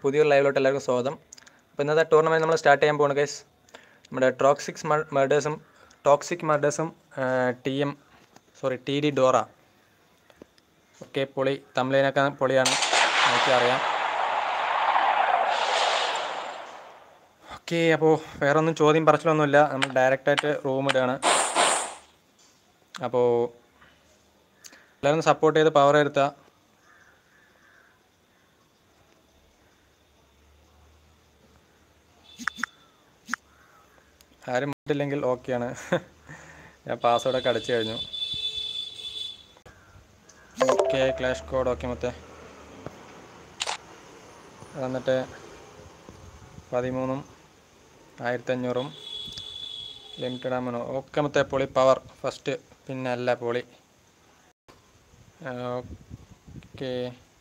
പുതിയൊരു ലൈവിലോട്ട് എല്ലാവർക്കും സ്വാഗതം അപ്പോൾ ഇന്നത്തെ ടൂർണമെൻറ്റ് നമ്മൾ സ്റ്റാർട്ട് ചെയ്യാൻ പോകുന്നത് ഗൈസ് നമ്മുടെ ടോക്സിക്സ് മർഡേഴ്സും ടോക്സിക് മർഡേഴ്സും T M sorry T D Dora okay പൊളി തമിഴിനൊക്കെ പൊളിയാണ് എനിക്ക് അറിയാം ഓക്കെ അപ്പോൾ വേറെ ഒന്നും ചോദ്യം പറച്ചിലൊന്നുമില്ല നമ്മൾ ഡയറക്റ്റായിട്ട് റൂം ഇടുകയാണ് അപ്പോൾ എല്ലാവരും സപ്പോർട്ട് ചെയ്ത് പവർ വരുത്തുക ആരും മറ്റില്ലെങ്കിൽ ഓക്കെയാണ് ഞാൻ പാസ്വേഡൊക്കെ അടച്ചു കഴിഞ്ഞു ഓക്കെ ക്ലാഷ് കോഡ് ഓക്കെ മൊത്തം എന്നിട്ട് പതിമൂന്നും ആയിരത്തഞ്ഞൂറും ലിമിറ്റഡ് ആമനോ ഒക്കെ മൊത്തം പൊളി പവർ ഫസ്റ്റ് പിന്നെ അല്ല പൊളി ഓക്കെ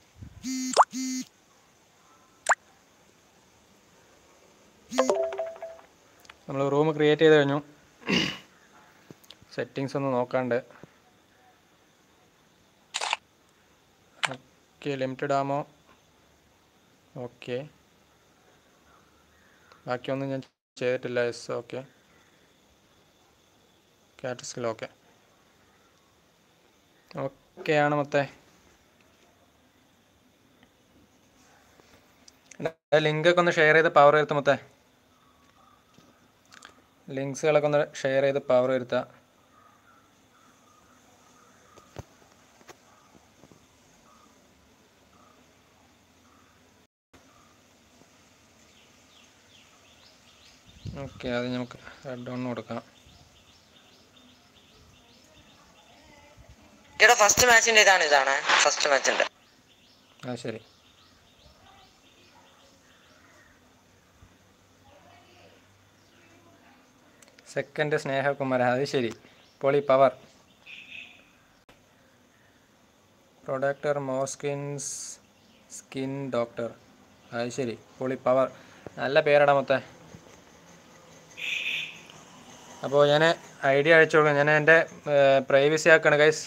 നമ്മൾ റൂം ക്രിയേറ്റ് ചെയ്ത് കഴിഞ്ഞു സെറ്റിങ്സ് ഒന്ന് നോക്കാണ്ട് ഓക്കെ ലിമിറ്റഡ് ആമോ ഓക്കെ ബാക്കിയൊന്നും ഞാൻ ചെയ്തിട്ടില്ല എസ് ഓക്കെ കാറ്റസ്കിൽ ഓക്കെ ഓക്കെ ആണ് മൊത്തേ ലിങ്ക് ഒക്കെ ഒന്ന് ഷെയർ ചെയ്ത് പവർ വരുത്തും മൊത്തേ ലിങ്ക്സുകളൊക്കെ ഒന്ന് ഷെയർ ചെയ്ത് പവർ വരുത്തുക ഓക്കെ അത് നമുക്ക് ഹെഡ് ഓൺ കൊടുക്കാം ഇവിടെ ഫസ്റ്റ് മാച്ചിന്റെ ഇതാണ് ഇതാണ് ഫസ്റ്റ് മാച്ചിന്റെ ആ ശരി സെക്കൻഡ് സ്നേഹകുമാരൻ അത് ശരി പൊളി power protector more skins skin doctor അത് ശരി പൊളി പവർ നല്ല പേരാടാ മൊത്തം അപ്പോൾ ഞാൻ ഐഡിയ അയച്ചു കൊടുക്കാം ഞാൻ എൻ്റെ പ്രൈവസി ആക്കാണ് ഗൈസ്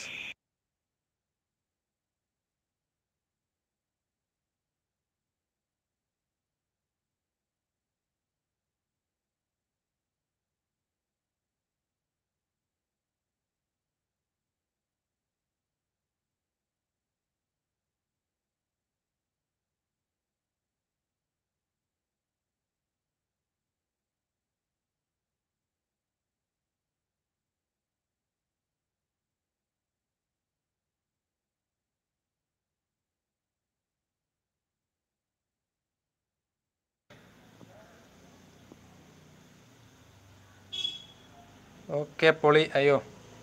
ഓക്കെ പൊളി അയ്യോ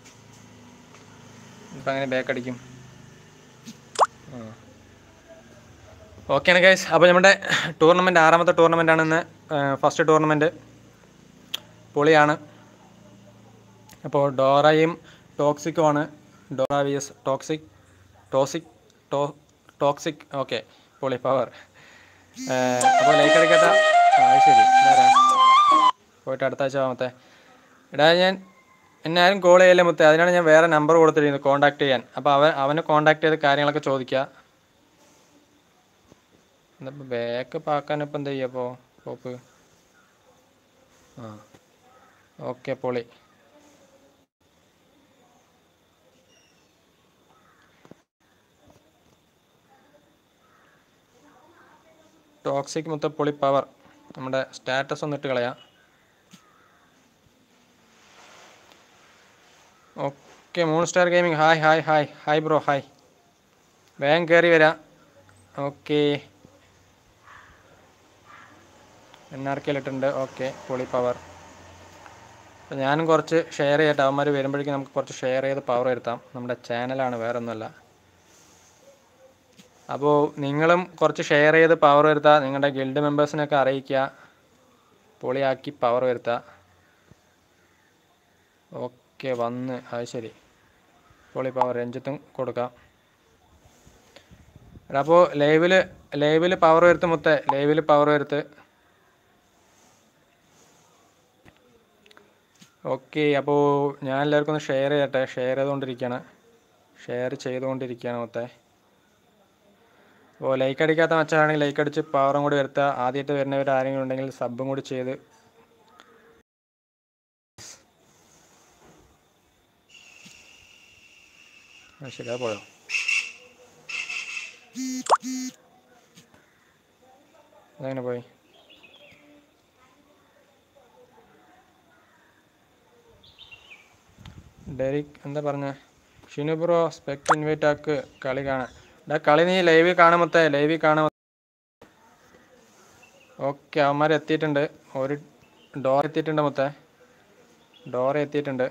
ഇപ്പം അങ്ങനെ ബാക്ക് അടിക്കും ഓക്കെയാണ് ഗൈസ് അപ്പോൾ നമ്മുടെ ടൂർണമെൻറ്റ് ആറാമത്തെ ടൂർണമെൻ്റ് ഇന്ന് ഫസ്റ്റ് ടൂർണമെൻറ്റ് പൊളിയാണ് അപ്പോൾ ഡോറയും ടോക്സിക്കുമാണ് Dora V S toxic toxic ടോ ടോക്സിക് ഓക്കെ പൊളി പവർ അപ്പോൾ ലൈക്ക് അടിക്കട്ട ആ അത് ശരി ഇതാരാ? പോയിട്ട് അടുത്ത ആഴ്ച ആവാമത്തെ എടാ ഞാൻ എന്നെ ആരും കോൾ ചെയ്യല്ലേ മുത്തേ അതിനാണ് ഞാൻ വേറെ നമ്പർ കൊടുത്തിരിക്കുന്നത് കോൺടാക്ട് ചെയ്യാൻ അപ്പോൾ അവൻ അവനെ കോൺടാക്ട് ചെയ്ത് കാര്യങ്ങളൊക്കെ ചോദിക്കുക എന്നിപ്പോൾ ബാക്കപ്പ് ആക്കാൻ ഇപ്പം എന്താ ചെയ്യുക അപ്പോൾ പോപ്പ് ആ ഓക്കെ പൊളി ടോക്സിക് മുത്ത പൊളി പവർ നമ്മുടെ സ്റ്റാറ്റസ് ഒന്ന് ഇട്ട് കളയാം okay moon star gaming hi hi hi hi bro hi വേഗം കയറി വരാം ഓക്കെ എൻ ആർ കെയിലിട്ടുണ്ട് ഓക്കെ പൊളി പവർ അപ്പോൾ ഞാനും കുറച്ച് ഷെയർ ചെയ്യട്ടെ അവന്മാർ വരുമ്പോഴേക്കും നമുക്ക് കുറച്ച് ഷെയർ ചെയ്ത് പവർ വരുത്താം നമ്മുടെ ചാനലാണ് വേറെ ഒന്നുമല്ല അപ്പോൾ നിങ്ങളും കുറച്ച് ഷെയർ ചെയ്ത് പവർ വരുത്തുക നിങ്ങളുടെ ഗിൽഡ് മെമ്പേഴ്സിനൊക്കെ അറിയിക്കുക പൊളിയാക്കി പവർ വരുത്തുക ഓക്കെ വന്ന് അത് ശരി പൊളി പവർ രഞ്ജിത്തും കൊടുക്കാം എടാ അപ്പോൾ ലൈവിൽ ലൈവിൽ പവർ വരുത്ത് മുത്തേ ലൈവിൽ പവർ വരുത്ത് ഓക്കെ അപ്പോൾ ഞാൻ എല്ലാവർക്കും ഒന്ന് ഷെയർ ചെയ്യട്ടെ ഷെയർ ചെയ്തുകൊണ്ടിരിക്കുകയാണ് ഷെയർ ചെയ്തുകൊണ്ടിരിക്കുകയാണ് മൊത്തേ ഓ ലൈക്ക് അടിക്കാത്ത മച്ചാണെങ്കിൽ ലൈക്ക് അടിച്ച് പവറും കൂടി വരുത്തുക ആദ്യമായിട്ട് വരുന്നവർ ആരെങ്കിലും ഉണ്ടെങ്കിൽ സബും കൂടി ചെയ്ത് ആ, ശരി അത് പോയോ അതെങ്ങനെ പോയി ഡെറിക് എന്താ പറഞ്ഞ ഷിനു ബ്രോ സ്പെക്ട് ഇൻവൈറ്റ് ആക്ക് കളി കാണാൻ ഡാ കളി നീ ലൈവിൽ കാണുമത്തേ ലൈവിൽ കാണുമ ഓക്കെ അവന്മാർ എത്തിയിട്ടുണ്ട് ഒരു ഡോർ എത്തിയിട്ടുണ്ട് മൊത്തേ ഡോർ എത്തിയിട്ടുണ്ട്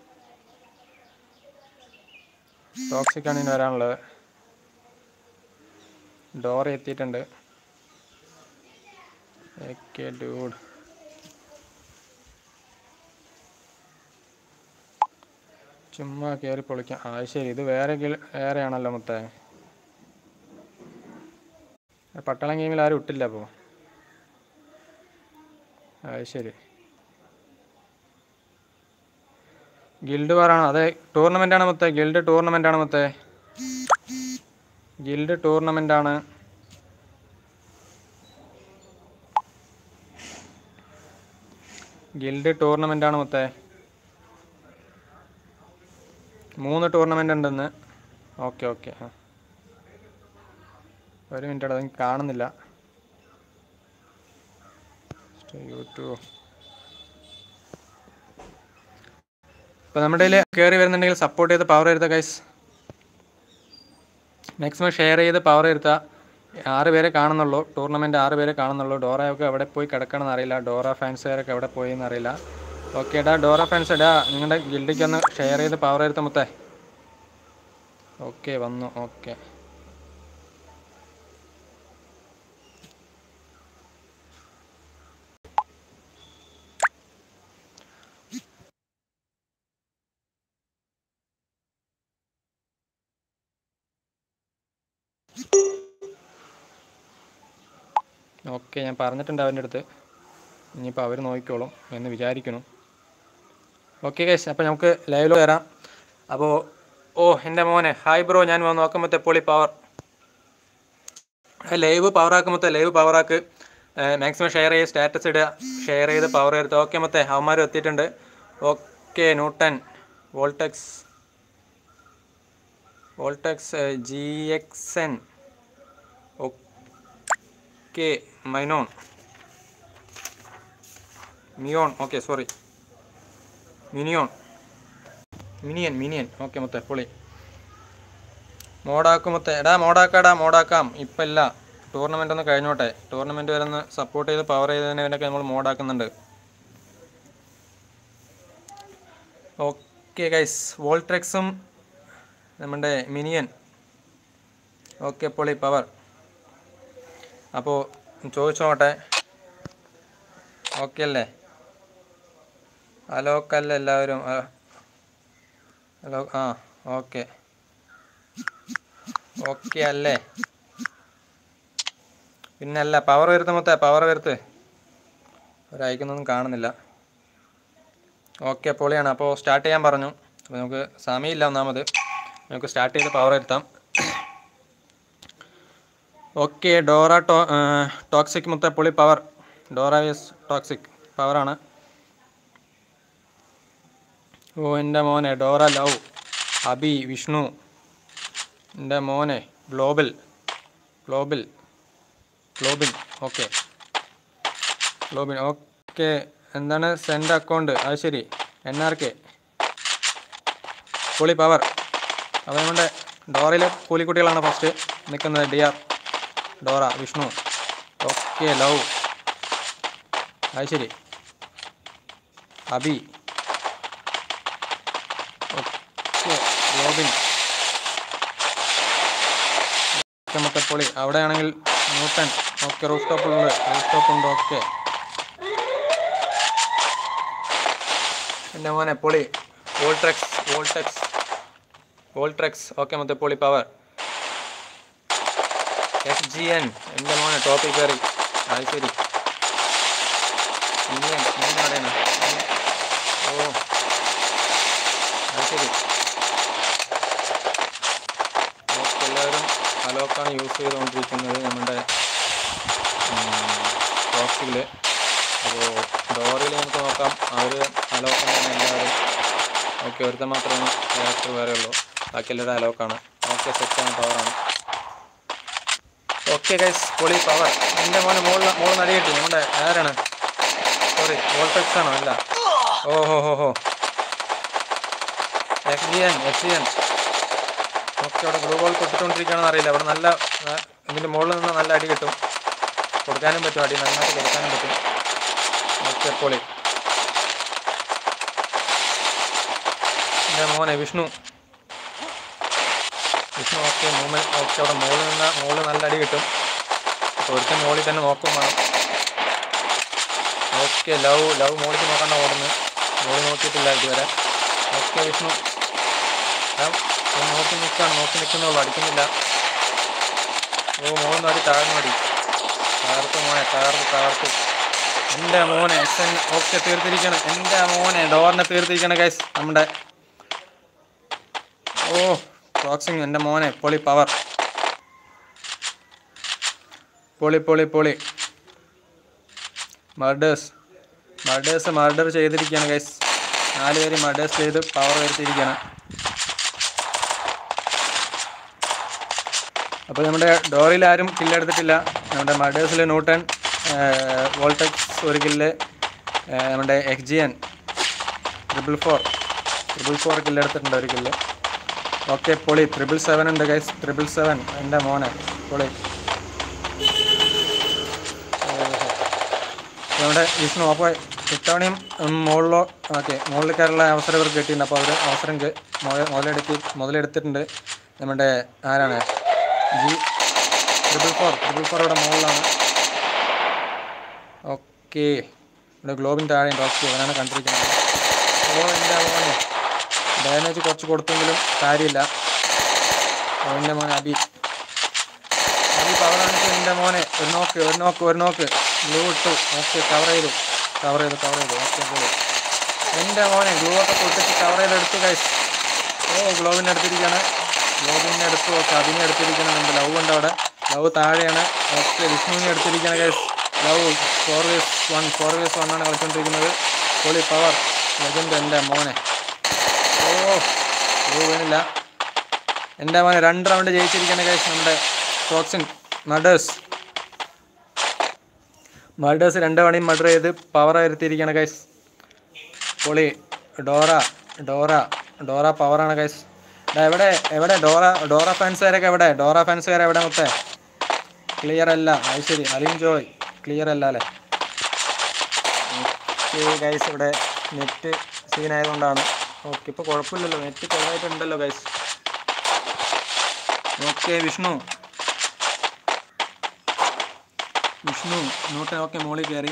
ടോക്സിക് ആണ് ഇനി വരാനുള്ളത് ഡോർ എത്തിയിട്ടുണ്ട് ഓക്കെ ഡൂഡ് ചുമ്മാ കയറി പൊളിക്കാം ആ ശരി ഇത് വേറെ ഗിൽ- വേറെയാണല്ലോ മൊത്തേ പട്ടാളം ഗെയിമിൽ ആരും ഇട്ടില്ല അപ്പോൾ അത് ശരി ഗിൽഡ് വാറാണോ അതെ ടൂർണമെൻ്റ് ആണ് മൊത്തേ ഗിൽഡ് ടൂർണമെൻ്റ് ആണ് മൊത്തേ ഗിൽഡ് ടൂർണമെൻ്റ് ആണ് ഗിൽഡ് ടൂർണമെൻ്റ് ആണ് മൊത്തേ മൂന്ന് ടൂർണമെൻ്റ് ഉണ്ടെന്ന് ഓക്കെ ഓക്കെ ആ ഒരു മിനിറ്റ് അത് എനിക്ക് കാണുന്നില്ല യൂട്യൂബ് ഇപ്പം നമ്മുടെ കയ്യിൽ കയറി വരുന്നുണ്ടെങ്കിൽ സപ്പോർട്ട് ചെയ്ത് പവർ ചെയ്ത ഗൈസ് മാക്സിമം ഷെയർ ചെയ്ത് പവർ ചെയ്താൽ ആറ് പേരെ കാണുന്നുള്ളൂ ടൂർണമെൻറ്റ് ആറ് പേരെ കാണുന്നുള്ളൂ ഡോറയൊക്കെ എവിടെ പോയി കിടക്കണമെന്ന് അറിയില്ല ഡോറ ഫാൻസുകാരൊക്കെ എവിടെ പോയി എന്നറിയില്ല ഓക്കെ എടാ ഡോറ ഫാൻസ് എടാ നിങ്ങളുടെ ഗിൽഡിക്ക് ഒന്ന് ഷെയർ ചെയ്ത് പവർ ചെയ്ത മുത്തേ ഓക്കെ വന്നു ഓക്കെ ഓക്കെ ഞാൻ പറഞ്ഞിട്ടുണ്ട് അവൻ്റെ അടുത്ത് ഇനിയിപ്പോൾ അവർ നോക്കിക്കോളും എന്ന് വിചാരിക്കണം ഓക്കെ ഗൈസ് അപ്പോൾ നമുക്ക് ലൈവിൽ വരാം അപ്പോൾ ഓ എൻ്റെ മോനെ ഹായ് ബ്രോ ഞാൻ വന്ന് നോക്കുമ്പോഴത്തെ പൊളി പവർ ലൈവ് പവർ ആക്കുമ്പോഴത്തെ ലൈവ് പവർ ആക്ക് മാക്സിമം ഷെയർ ചെയ്ത് സ്റ്റാറ്റസ് ഇടുക ഷെയർ ചെയ്ത് പവർ എടുത്ത് ഓക്കെ മൊത്തേ അവന്മാരും എത്തിയിട്ടുണ്ട് okay Newton Voltex Voltex G X N okay മൈനോൺ മിയോൺ okay sorry minion minion minion okay മൊത്തം പൊളി മോഡാക്കും മൊത്തം എടാ മോഡാക്കാടാ മോഡാക്കാം ഇപ്പം ഇല്ല ടൂർണമെൻ്റ് ഒന്ന് കഴിഞ്ഞോട്ടെ ടൂർണമെൻറ്റ് വരുന്ന സപ്പോർട്ട് ചെയ്ത് പവർ ചെയ്തതിനൊക്കെ നമ്മൾ മോഡാക്കുന്നുണ്ട് ഓക്കെ ഗൈസ് വോൾട്രെക്സും നമ്മുടെ മിനിയൻ ഓക്കെ പൊളി പവർ അപ്പോൾ ചോദിച്ചോട്ടെ ഓക്കെ അല്ലേ ഹലോ കല്ല എല്ലാവരും ആ. ഹലോ ആ ഓക്കെ ഓക്കെ അല്ലേ പിന്നെ അല്ല പവർ വരുത്ത് മൊത്തേ പവർ വരുത്ത് ഒരയക്കുന്നൊന്നും കാണുന്നില്ല ഓക്കെ പൊളിയാണ് അപ്പോൾ സ്റ്റാർട്ട് ചെയ്യാൻ പറഞ്ഞു അപ്പോൾ നമുക്ക് സമയമില്ല ഒന്നാമത് നമുക്ക് സ്റ്റാർട്ട് ചെയ്ത് പവർ വരുത്താം ഓക്കെ ഡോറ ടോ ടോക്സിക് മുത്ത പൊളി പവർ ഡോറ വിയസ് ടോക്സിക് പവറാണ് ഓ എൻ്റെ മോനെ ഡോറ ലവ് അബി വിഷ്ണു എൻ്റെ മോനെ global global globin okay globin okay എന്താണ് സെൻഡ് അക്കൗണ്ട് അത് ശരി എൻ ആർ കെ പൊളി പവർ അപ്പോൾ നമ്മുടെ ഡോറയിലെ കൂലിക്കുട്ടികളാണ് ഫസ്റ്റ് നിൽക്കുന്നത് D R Dora Vishnu okay love അത് ശരി അബി ഓക്കെ റോബിൻ ഓക്കെ മുത്തപ്പൊളി അവിടെയാണെങ്കിൽ ന്യൂട്ടൺ ഓക്കെ റൂഫ് ടോപ്പ് ഉണ്ട് റൂഫ് ടോപ്പ് ഉണ്ട് ഓക്കെ എൻ്റെ മോനെ പൊളി വോൾട്രെക്സ് വോൾട്ടെക്സ് വോൾട്രെക്സ് ഓക്കെ മുത്തപ്പൊളി പവർ എസ് ജി എൻ എൻ്റെ മോനെ ടോപ്പിൽ കയറി അത് ശരി ഇനിയൻ ഇനി പറയണം ഓ അത് ശരി ഓക്കെ എല്ലാവരും ഹലോ അലോക്കാണ് യൂസ് ചെയ്തുകൊണ്ടിരിക്കുന്നത് നമ്മുടെ ടോക്സിൽ അപ്പോൾ ഡോറിൽ നമുക്ക് നോക്കാം അവർ അലോക്കാണ് എല്ലാവരും ഓക്കെ ഒരുത്തൻ മാത്രമാണ് ക്യാരക്ടർ വേറെ ഉള്ളൂ ബാക്കി എല്ലാവരും അലോക്കാണ് ഓക്കെ സെറ്റാണ് പവറാണ് ഓക്കെ ഗൈസ് പൊളി പവർ എൻ്റെ മോനെ മുകളിൽ മുകളിൽ നടി കിട്ടി നമ്മുടെ ആരാണ് സോറി വോൾടെക്സ് ആണോ അല്ല ഓ ഹോ ഹോ ഹോ F G N F G N okay അവിടെ ഗ്ലൂ ബോൾ പൊട്ടിക്കൊണ്ടിരിക്കുകയാണെന്ന് അറിയില്ല അവിടെ നല്ല ആ, ഇതിൻ്റെ മുകളിൽ നിന്ന് നല്ല അടി കിട്ടും കൊടുക്കാനും പറ്റും അടി നന്നായിട്ട് കൊടുക്കാനും പറ്റും ഓക്കെ പൊളി എൻ്റെ മോനെ Vishnu Vishnu okay movement okay അവിടെ മുകളിൽ നിന്ന് മുകളിൽ നല്ല അടി കിട്ടും അപ്പോൾ ഒരുത്തൻ മുകളിൽ തന്നെ നോക്കും വേണം ഓക്കെ ലവ് ലവ് മുകളിൽ നോക്കാണ്ട് ഓടുന്നു മുകളിൽ നോക്കിയിട്ടില്ല ഇതുവരെ ഓക്കെ വിഷ്ണു ആ, അവൻ നോക്കി നിൽക്കുകയാണ് നോക്കി നിൽക്കുന്നുള്ളൂ അടിക്കുന്നില്ല ഓ മോളിൽ അടി താഴ്ന്നു അടി തകർത്ത് മോനെ തകർത്ത് തകർത്ത് എൻ്റെ മോനെ എസ് എൻ ഓക്കെ തീർത്തിരിക്കണം എൻ്റെ മോനെ ഡോറിനെ തീർത്തിരിക്കണം ഗൈസ് നമ്മുടെ ഓ ബോക്സിങ് എൻ്റെ മോനെ പൊളി പവർ പൊളി പൊളി പൊളി മർഡേഴ്സ് മർഡേഴ്സ് മർഡർ ചെയ്തിരിക്കുകയാണ് ഗൈസ് നാല് പേര് മർഡേഴ്സ് ചെയ്ത് പവർ വരുത്തിയിരിക്കുകയാണ് അപ്പോൾ നമ്മുടെ ഡോറിൽ ആരും കില്ലെടുത്തിട്ടില്ല നമ്മുടെ മർഡേഴ്സിൽ ന്യൂട്ടൺ വോൾടെക്സ് ഒരു കില്ല് നമ്മുടെ X G N triple four triple four കില്ലെടുത്തിട്ടുണ്ട് ഒരു കില്ല് ഓക്കെ പൊളി ട്രിപ്പിൾ സെവൻ ഉണ്ട് ഗൈസ് ട്രിപ്പിൾ സെവൻ എൻ്റെ മോനെ പൊളി നമ്മുടെ വിഷ്ണു അപ്പോൾ ഇത്തവണയും ഉം, മുകളിലോ ഓക്കെ മുകളിൽ കയറുള്ള അവസരം ഇവർക്ക് കിട്ടിയിട്ടുണ്ട് അപ്പോൾ അവർ അവസരം കെ- മുതൽ- മുതലെടുത്തി മുതലെടുത്തിട്ടുണ്ട് നമ്മുടെ ആരാണ് G triple four triple four ഇവിടെ മുകളിലാണ് ഓക്കെ ഇവിടെ ഗ്ലോബിൻ താഴെയുണ്ട് ഓക്കെ അവനാണ് കണ്ടിരിക്കുന്നത് ഓ എൻ്റെ മോനെ ഡാമേജ് കുറച്ച് കൊടുത്തെങ്കിലും കാര്യമില്ല അവൻ്റെ മോനെ അബി അബി പവർ കാണിച്ചു എൻ്റെ മോനെ ഒരു നോക്ക് ഒരു നോക്ക് ഒരു നോക്ക് ഗ്ലൂ ഇട്ടു ഓക്കെ കവർ ചെയ്തു കവർ ചെയ്തു കവർ ചെയ്തു ഓക്കെ പോയി എൻ്റെ മോനെ ഗ്ലൂ ഒക്കെ പൊട്ടിച്ച് കവർ ചെയ്തെടുത്തു ഗൈസ് ഓ ഗ്ലോബിൻ്റെ എടുത്തിരിക്കുകയാണ് ഗ്ലോബിനെ എടുത്തു ഓക്കെ അതിനെ എടുത്തിരിക്കണം നമ്മുടെ ലവ് ഉണ്ട് അവിടെ ലവ് താഴെയാണ് ഓക്കെ വിഷ്ണുവിനെ എടുത്തിരിക്കുകയാണ് guys love four versus one four versus one ആണ് കളിച്ചുകൊണ്ടിരിക്കുന്നത് പൊളി പവർ ലെജൻഡ് എൻ്റെ മോനെ ഓ ഓ വീണില്ല എൻ്റെ മോനെ രണ്ട് റൗണ്ട് ജയിച്ചിരിക്കുകയാണ് ഗൈസ് നമ്മുടെ ടോക്സിൻ മർഡേഴ്സ് മർഡേഴ്സ് രണ്ട് തവണയും മർഡർ ചെയ്ത് പവർ വരുത്തിയിരിക്കുകയാണ് ഗൈസ് പൊളി ഡോറ ഡോറ ഡോറ പവറാണ് ഗൈസ് എവിടെ എവിടെ ഡോറ ഡോറ ഫാൻസുകാരൊക്കെ എവിടെ ഡോറ ഫാൻസുകാരെ എവിടെ മൊത്തേ ക്ലിയർ അല്ല അത് ശരി അലിൻ ജോയ് ക്ലിയർ അല്ല അല്ലേ ഓക്കെ ഗൈസ് ഇവിടെ നെറ്റ് സീൻ ആയതുകൊണ്ടാണ് ഓക്കെ ഇപ്പോൾ കുഴപ്പമില്ലല്ലോ നെറ്റ് ചെറുതായിട്ടുണ്ടല്ലോ ഗൈസ് ഓക്കെ വിഷ്ണു വിഷ്ണു നോട്ടെ ഓക്കെ മോളിൽ കയറി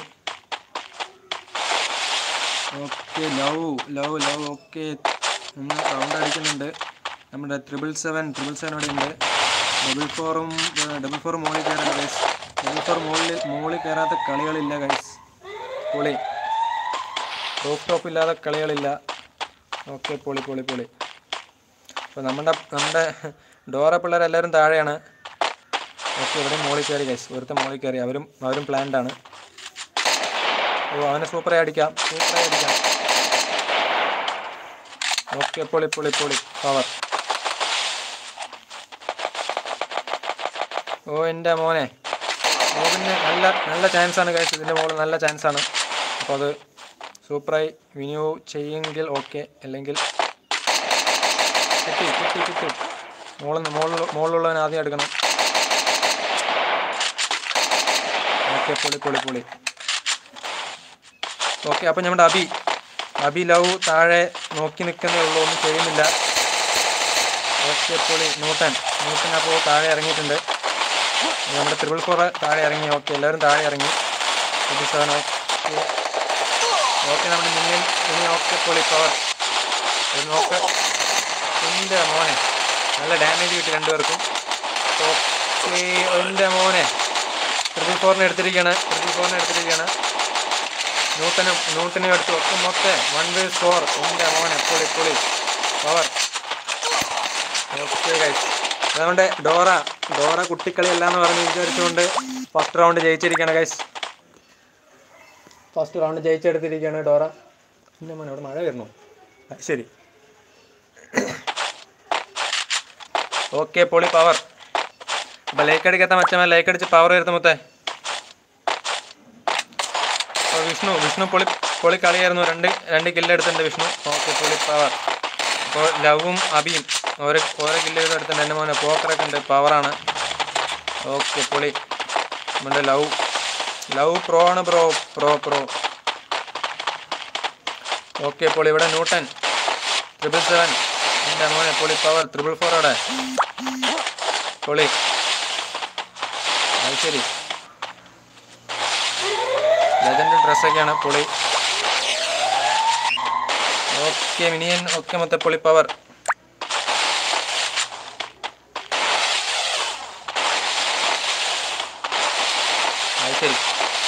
okay love love love okay നമ്മൾ റൗണ്ട് അടിക്കുന്നുണ്ട് നമ്മുടെ ട്രിപ്പിൾ സെവൻ ട്രിപ്പിൾ സെവൻ ഇവിടെ ഉണ്ട് ഡബിൾ ഫോറും ഡബിൾ ഫോർ മോളിൽ കയറാൻ ഗൈസ് ഡബിൾ ഫോർ മുകളിൽ മുകളിൽ കയറാത്ത കളികളില്ല ഗൈസ് പൊളി റൂഫ് ടോപ്പ് ഇല്ലാതെ കളികളില്ല ഓക്കെ പൊളി പൊളി പൊളി അപ്പോൾ നമ്മുടെ നമ്മുടെ ഡോറ പിള്ളേരെല്ലാവരും താഴെയാണ് ഓക്കെ ഇവിടെ മോളിൽ കയറി ഗൈസ് ഒരുത്ത മോളിൽ കയറി അവരും അവരും പ്ലാൻഡ് ആണ് ഓ അവനെ സൂപ്പറായി അടിക്കാം സൂപ്പറായി അടിക്കാം ഓക്കെ പൊളി പൊളി പൊളി പവർ ഓ എൻ്റെ മോനെ മോബിന് നല്ല നല്ല ചാൻസ് ആണ് കഴിച്ചത് ഇതിൻ്റെ മോള് നല്ല ചാൻസ് ആണ് അപ്പോൾ അത് സൂപ്പറായി വിനിയോ ചെയ്യുമെങ്കിൽ ഓക്കെ അല്ലെങ്കിൽ കിട്ടി കിട്ടി കിട്ടി മോളിൽ മുകളിൽ മുകളിലുള്ളവൻ ആദ്യം എടുക്കണം ഓക്കെ പൊളി പൊളി പൊളി ഓക്കെ അപ്പം നമ്മുടെ അബി അബി ലവ് താഴെ നോക്കി നിൽക്കുന്നേ ഉള്ളൂ ഒന്നും ചെയ്യുന്നില്ല ഓക്കെ പൊളി ന്യൂട്ടൻ ന്യൂട്ടൻ അപ്പോൾ താഴെ ഇറങ്ങിയിട്ടുണ്ട് നമ്മുടെ ത്രിപിൾ ഫോർ താഴെ ഇറങ്ങി ഓക്കെ എല്ലാവരും താഴെ ഇറങ്ങി ട്രിപ്പിൾ സെവൻ ഓക്കെ ഓക്കെ നമ്മുടെ മിനിയൻ ഇനി ഓക്കെ പൊളി പവർ ഒരു നോക്ക് എൻ്റെ മോനെ നല്ല ഡാമേജ് കിട്ടി രണ്ടുപേർക്കും ഓക്കെ എൻ്റെ മോനെ ട്രിപ്പിൾ ഫോറിനെ എടുത്തിരിക്കുകയാണ് ട്രിപ്പിൾ ഫോറിനെ എടുത്തിരിക്കുകയാണ് നൂട്ടനും നൂട്ടനും എടുത്തു ഒക്കെ മൊത്തം വൺ വേ സ്കോർ എൻ്റെ മോനെ പൊളി പൊളി പവർ ഓക്കെ ഗൈസ് നമ്മുടെ ഡോറ ഡോറ കുട്ടിക്കളിയല്ല എന്ന് പറഞ്ഞ് വിചാരിച്ചുകൊണ്ട് ഫസ്റ്റ് റൗണ്ട് ജയിച്ചിരിക്കുകയാണ് ഗൈസ് ഫസ്റ്റ് റൗണ്ട് ജയിച്ചെടുത്തിരിക്കുകയാണ് ഡോറ പിന്നെ മോനെ അവിടെ മഴ വരുന്നു ആ, ശരി ഓക്കെ പൊളി പവർ അപ്പോൾ ലൈക്ക് അടിക്കാത്ത മച്ചമ്മ ലൈക്ക് അടിച്ച് പവർ വരുത്ത മുത്തേ അപ്പോൾ വിഷ്ണു വിഷ്ണു പൊളി പൊളി കളിയായിരുന്നു രണ്ട് രണ്ട് കില്ല് എടുത്തിട്ടുണ്ട് വിഷ്ണു ഓക്കെ പൊളി പവർ അപ്പോൾ ലവും അബിയും ഓരോ ഓരോ കില്ല് ചെയ്ത് എടുത്തിട്ടുണ്ട് എൻ്റെ മോനെ പോക്കറൊക്കെ ഉണ്ട് പവറാണ് ഓക്കെ പൊളി നമ്മുടെ ലവ് ലവ് പ്രോ ആണ് ബ്രോ പ്രോ പ്രോ ഓക്കെ പൊളി ഇവിടെ ന്യൂട്ടൻ ട്രിപ്പിൾ സെവൻ എൻ്റെ മോനെ പൊളി പവർ ട്രിപ്പിൾ ഫോർ അവിടെ പൊളി അത് ശരി ലെജൻഡ് ഡ്രസ്സൊക്കെയാണ് പൊളി ഓക്കെ മിനിയൻ ഒക്കെ മൊത്തം പൊളി പവർ അത് ശരി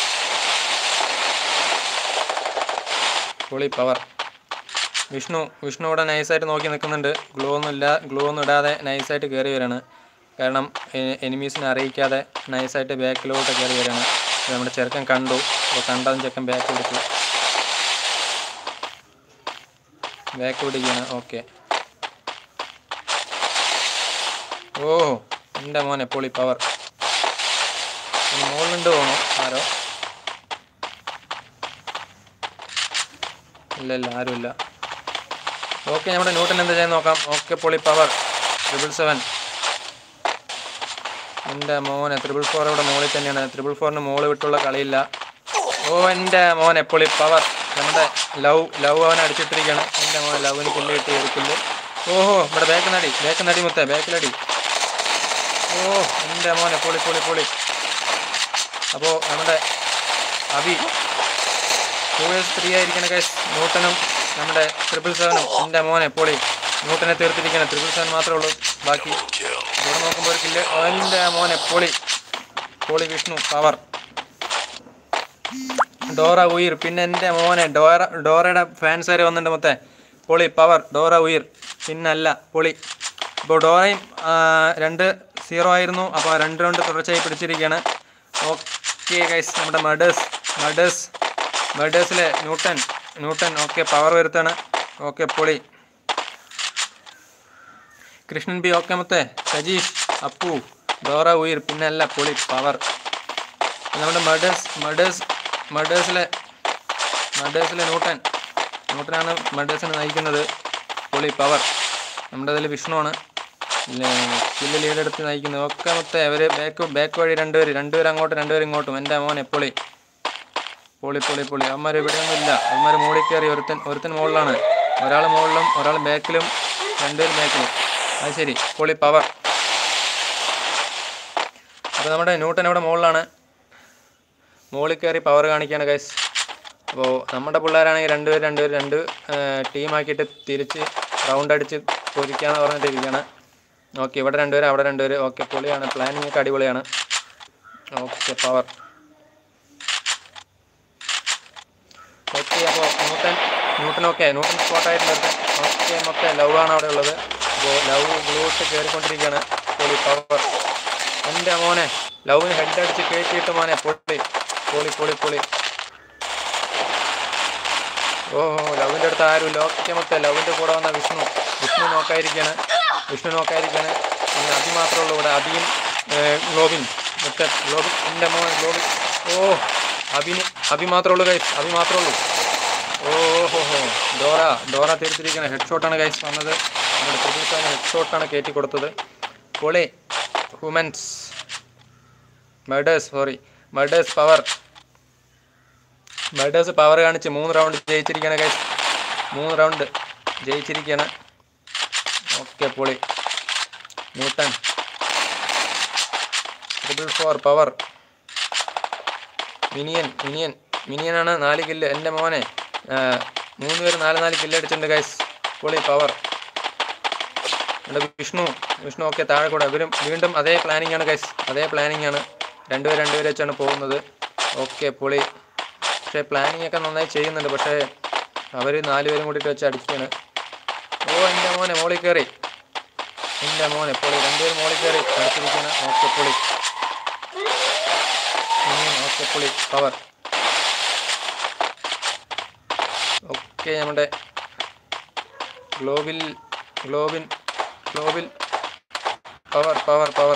പൊളി പവർ വിഷ്ണു വിഷ്ണു ഇവിടെ നൈസായിട്ട് നോക്കി നിൽക്കുന്നുണ്ട് ഗ്ലൂ ഒന്നും ഇല്ല ഗ്ലൂ ഒന്നും ഇടാതെ നൈസായിട്ട് കയറി വരികയാണ് കാരണം എനിമീസിനെ അറിയിക്കാതെ നൈസായിട്ട് ബാക്കിലോട്ട് കയറി വരികയാണ് ഇത് നമ്മുടെ ചെറുക്കൻ കണ്ടു അപ്പോൾ കണ്ടതും ചെക്കൻ ബാക്ക് പിടിച്ചു ബാക്ക് പിടിക്കുകയാണ് ഓക്കെ ഓ എൻ്റെ മോനെ പൊളി പവർ ഇനി മുകളിലുണ്ട് തോന്നുന്നു ആരോ ഇല്ല ഇല്ല ആരുമില്ല ഓക്കെ നമ്മുടെ ന്യൂട്ടൻ എന്താ ചെയ്യാൻ നോക്കാം ഓക്കെ പൊളി പവർ ട്രിപ്പിൾ സെവൻ എൻ്റെ മോനെ ത്രിപിൾ ഫോർ ഇവിടെ മുകളിൽ തന്നെയാണ് ത്രിപിൾ ഫോറിന് മുകളിൽ വിട്ടുള്ള കളിയില്ല ഓ എൻ്റെ മോനെ പൊളി പവർ നമ്മുടെ ലവ് ലവ് അവൻ അടിച്ചിട്ടിരിക്കുകയാണ് എൻ്റെ മോനെ ലവിന് കില്ല് കിട്ടി ഒരു കില്ല് ഓഹോ ഇവിടെ ബാക്ക് നടി ബാക്ക് നടി മുത്തേ ബാക്കിലടി ഓ എൻ്റെ മോനെ പൊളി പൊളി പൊളി അപ്പോൾ നമ്മുടെ അബി ടു എസ് ത്രീ ആയിരിക്കണ കേസ് ന്യൂട്ടനും നമ്മുടെ ട്രിപ്പിൾ സെവനും എൻ്റെ മോനെ പൊളി ന്യൂട്ടനെ തീർത്തിരിക്കണം ട്രിപ്പിൾ സെവൻ മാത്രമേ ഉള്ളൂ ബാക്കി ഇവിടെ നോക്കുമ്പോൾ ഒരു കില്ല് എൻ്റെ മോനെ പൊളി പൊളി വിഷ്ണു പവർ ഡോറ ഉയിർ പിന്നെ എൻ്റെ മോനെ ഡോറ ഡോറയുടെ ഫാൻസ് വരെ വന്നിട്ടുണ്ട് മൊത്തേ പൊളി പവർ ഡോറ ഉയിർ പിന്നല്ല പൊളി ഇപ്പോൾ ഡോറയും ആ, രണ്ട് സീറോ ആയിരുന്നു അപ്പോൾ രണ്ട് റൗണ്ട് തുടർച്ചയായി പിടിച്ചിരിക്കുകയാണ് ഓക്കെ ഗൈസ് നമ്മുടെ മഡേഴ്സ് മഡേഴ്സ് മഡേഴ്സിലെ ന്യൂട്ടൻ ന്യൂട്ടൻ ഓക്കെ പവർ വരുത്താണ് ഓക്കെ പൊളി കൃഷ്ണൻ ബി ഓക്കെ മൊത്തേ സജീഷ് അപ്പു ഡോറ ഉയിർ പിന്നെ അല്ല പൊളി പവർ നമ്മുടെ മഡേഴ്സ് മഡേഴ്സ് മഡേഴ്സിലെ മഡേഴ്സിലെ ന്യൂട്ടൻ ന്യൂട്ടനാണ് മഡേഴ്സിനെ നയിക്കുന്നത് പൊളി പവർ നമ്മുടെ അതിൽ വിഷ്ണുവാണ് കില്ല് ലീഡ് എടുത്ത് നയിക്കുന്നത് ഒക്കെ മൊത്തം അവർ ബാക്ക് ബാക്ക് വഴി രണ്ടുപേര് രണ്ടുപേർ അങ്ങോട്ടും രണ്ടുപേർ ഇങ്ങോട്ടും എൻ്റെ മോനെ പൊളി പൊളി പൊളി പൊളി അവന്മാർ ഇവിടെയൊന്നും ഇല്ല അവന്മാർ മുകളിൽ കയറി ഒരുത്തൻ ഒരുത്തൻ മുകളിലാണ് ഒരാൾ മുകളിലും ഒരാൾ ബാക്കിലും രണ്ടുപേരും ബാക്കിലും അത് ശരി പൊളി പവർ അപ്പോൾ നമ്മുടെ ന്യൂട്ടൻ ഇവിടെ മുകളിലാണ് മുകളിൽ കയറി പവർ കാണിക്കുകയാണ് ഗൈസ് അപ്പോൾ നമ്മുടെ പിള്ളേരാണെങ്കിൽ രണ്ടുപേർ രണ്ടുപേർ രണ്ട് ടീമാക്കിയിട്ട് തിരിച്ച് റൗണ്ട് അടിച്ച് പൊരിക്കാന്ന് പറഞ്ഞിട്ടിരിക്കുകയാണ് ഓക്കെ ഇവിടെ രണ്ടുപേർ അവിടെ രണ്ടുപേർ ഓക്കെ പൊളിയാണ് പ്ലാനിങ് ഒക്കെ അടിപൊളിയാണ് ഓക്കെ പവർ ഓക്കെ അപ്പോൾ ന്യൂട്ടൻ ന്യൂട്ടൻ ഓക്കെ ന്യൂട്ടൻ സ്പോട്ടായിട്ടുണ്ട് ഓക്കെ മൊത്തം ലവ് ആണ് അവിടെ ഉള്ളത് അപ്പോൾ ലവ് ഗ്ലൂട്ട് കയറിക്കൊണ്ടിരിക്കുകയാണ് പൊളി പവർ എൻ്റെ മോനെ ലവിന് ഹെഡ് അടിച്ച് കയറ്റിയിട്ട് മോനെ പൊളി പൊളി പൊളി പൊളി ഓഹോ ലവിൻ്റെ അടുത്ത് ആരുമില്ല ഓക്കെ മൊത്തം ലവിൻ്റെ കൂടെ വന്ന വിഷ്ണു വിഷ്ണു നോക്കാതിരിക്കുകയാണ് വിഷ്ണു നോക്കാതിരിക്കുകയാണ് പിന്നെ അതി മാത്രമേ ഉള്ളൂ ഇവിടെ അബിയും ഗ്ലോബിൻ മറ്റേ ഗ്ലോബിൻ എൻ്റെ മോൻ ഗ്ലോബിൻ ഓ അബിന് അബി മാത്രമേ ഉള്ളൂ ഗൈസ് അബി മാത്രമേ ഉള്ളൂ ഓഹോ ഹോ ഡോറ ഡോറ തീർത്തിരിക്കുന്ന ഹെഡ് ഷോട്ടാണ് ഗൈസ് വന്നത് നമ്മുടെ പ്രതിസ്ഥാന ഹെഡ് ഷോട്ടാണ് കയറ്റി കൊടുത്തത് പൊളി humans murders sorry murders power murders power കാണിച്ച് മൂന്ന് റൗണ്ട് ജയിച്ചിരിക്കുകയാണ് ഗൈസ് മൂന്ന് റൗണ്ട് ജയിച്ചിരിക്കുകയാണ് ഓക്കെ പൊളി Newton triple four power minion minion മിനിയനാണ് നാല് കില്ല് എൻ്റെ മോനെ ആ, മൂന്ന് പേര് നാല് നാല് കില്ല് അടിച്ചിട്ടുണ്ട് ഗൈസ് പൊളി പവർ ഇവിടെ വിഷ്ണു വിഷ്ണു ഒക്കെ താഴെ കൂടെ ഇവരും വീണ്ടും അതേ പ്ലാനിങ് ആണ് ഗൈസ് അതേ പ്ലാനിങ് ആണ് രണ്ടുപേർ രണ്ടുപേർ വെച്ചാണ് പോകുന്നത് ഓക്കെ പൊളി പക്ഷേ പ്ലാനിങ് ഒക്കെ നന്നായി ചെയ്യുന്നുണ്ട് പക്ഷേ അവർ നാലുപേരും കൂടിയിട്ട് വെച്ച് അടിക്കുകയാണ് ഓ എൻ്റെ മോനെ മോളിൽ കയറി എൻ്റെ മോനെ പൊളി രണ്ടുപേരും മോളിൽ കയറി അടുത്തിരിക്കുന്ന ഓക്കെ പൊളി ഇനിയും ഓക്കെ പൊളി പവർ ഓക്കെ നമ്മുടെ ഗ്ലോബിൽ ഗ്ലോബിൻ ഗ്ലോബിൽ power power power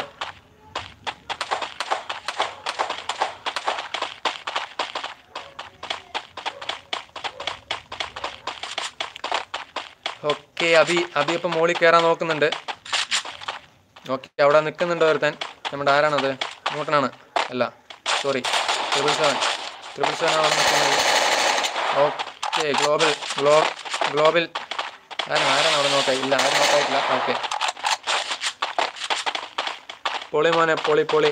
okay Abi Abi ഇപ്പം മോളിൽ കയറാൻ നോക്കുന്നുണ്ട് ഓക്കെ അവിടെ നിൽക്കുന്നുണ്ട് ഒരുത്തൻ നമ്മുടെ ആരാണത് ന്യൂട്ടനാണ് അല്ല sorry triple seven triple seven ആണ് അവിടെ നിൽക്കുന്നത് ഓക്കെ ഗ്ലോബൽ ഗ്ലോ ഗ്ലോബൽ ആരാണ് ആരാണ് അവിടെ നോക്കാൻ ഇല്ല ആരും നോക്കായിട്ടില്ല ഓക്കെ പൊളി മോനെ പൊളി പൊളി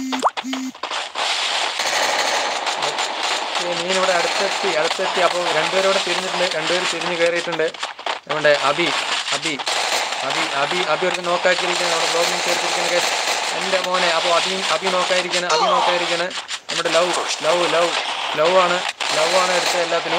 ഓക്കെ നീ ഇവിടെ അടുത്തെത്തി അടുത്തെത്തി അപ്പോൾ രണ്ടുപേരും ഇവിടെ തിരിഞ്ഞിട്ടുണ്ട് രണ്ടുപേരും തിരിഞ്ഞ് കയറിയിട്ടുണ്ട് നമ്മുടെ അബി അബി അബി അബി അബി ഒരു നോക്കാക്കിയിരിക്കുന്നത് നമ്മുടെ ബ്ലോഗിൽ ചേർത്തിരിക്കുന്ന കേസ് എൻ്റെ മോനെ അപ്പോൾ അബി അബി നോക്കാതിരിക്കുന്നത് അബി നോക്കാതിരിക്കുന്നത് നമ്മുടെ ലവ് ലവ് ലവ് ലവ് ആണ് ലവ് ആണ് എടുത്തത് എല്ലാത്തിനും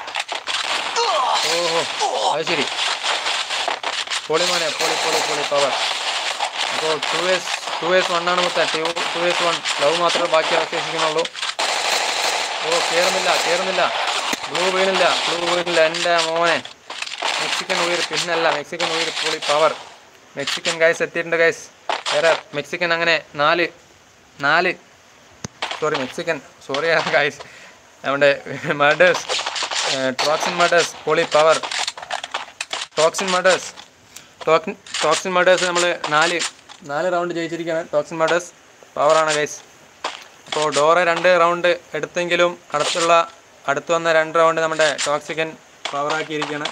ഓഹോ അത് ശരി പൊളി മോനെ പൊളി പൊളി പൊളി പവർ അപ്പോൾ two S two S one ആണ് മൊത്തം two two S one love മാത്രമേ ബാക്കി അവശേഷിക്കുന്നുള്ളൂ ഓ കയറുന്നില്ല കയറുന്നില്ല ബ്ലൂ വീണില്ല ബ്ലൂ വീണില്ല എൻ്റെ മോനെ മെക്സിക്കൻ ഉയർ പിന്നല്ല മെക്സിക്കൻ ഉയർ പൊളി പവർ മെക്സിക്കൻ ഗൈസ് എത്തിയിട്ടുണ്ട് ഗൈസ് വേറെ മെക്സിക്കൻ അങ്ങനെ നാല് നാല് സോറി മെക്സിക്കൻ സോറി ഗൈസ് നമ്മുടെ മർഡേഴ്സ് ടോക്സിൻ മർഡേഴ്സ് പൊളി power toxin murders toxin toxin murders നമ്മൾ നാല് നാല് റൗണ്ട് ജയിച്ചിരിക്കുകയാണ് ടോക്സിൻ മർഡേഴ്സ് പവറാണ് ഗൈസ് അപ്പോൾ ഡോറ രണ്ട് റൗണ്ട് എടുത്തെങ്കിലും അടുത്തുള്ള അടുത്ത് വന്ന രണ്ട് റൗണ്ട് നമ്മുടെ ടോക്സിക്കൻ പവറാക്കിയിരിക്കുകയാണ്